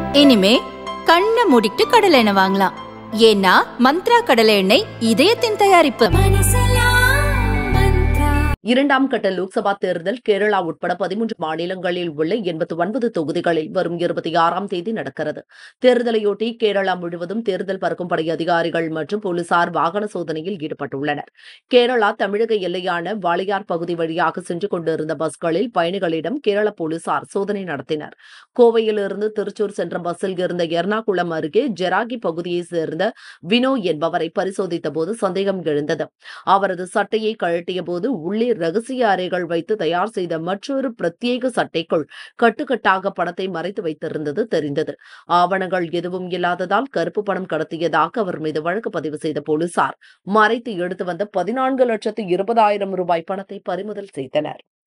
இனிமே கண்ணை மூடிட்டு கடலை எண்ணெய் வாங்கலாம் ஏன்னா மந்த்ரா கடலை எண்ணெய் இதயத்தின் தயாரிப்பு இரண்டாம் கட்ட லோக்சபா தேர்தல் கேரளா உட்பட பதிமூன்று மாநிலங்களில் உள்ள எண்பத்தி ஒன்பது தொகுதிகளில் வரும் இருபத்தி ஆறாம் தேதி நடக்கிறது தேர்தலையொட்டி கேரளா முழுவதும் தேர்தல் பறக்கும் படை அதிகாரிகள் மற்றும் போலீசார் வாகன சோதனையில் ஈடுபட்டுள்ளனர் கேரளா தமிழக எல்லையான வாளையார் பகுதி வழியாக சென்று கொண்டிருந்த பஸ்களில் பயணிகளிடம் கேரள போலீசார் சோதனை நடத்தினர் கோவையிலிருந்து திருச்சூர் சென்ற பஸ்ஸில் இருந்த எர்ணாகுளம் அருகே ஜெராகி பகுதியைச் சேர்ந்த வினோ என்பவரை பரிசோதித்த போது சந்தேகம் எழுந்தது அவரது சட்டையை கழட்டிய போது உள்ளே ரகசிய அறைகள் வைத்து தயார் செய்த மற்றொரு பிரத்யேக சட்டைக்குள் கட்டுக்கட்டாக பணத்தை மறைத்து வைத்திருந்தது தெரிந்தது ஆவணங்கள் எதுவும் இல்லாததால் கருப்பு பணம் கடத்தியதாக அவர் மீது வழக்கு பதிவு செய்த போலீசார் மறைத்து எடுத்து வந்த பதினான்கு லட்சத்து இருபதாயிரம் ரூபாய் பணத்தை பறிமுதல் செய்தனர்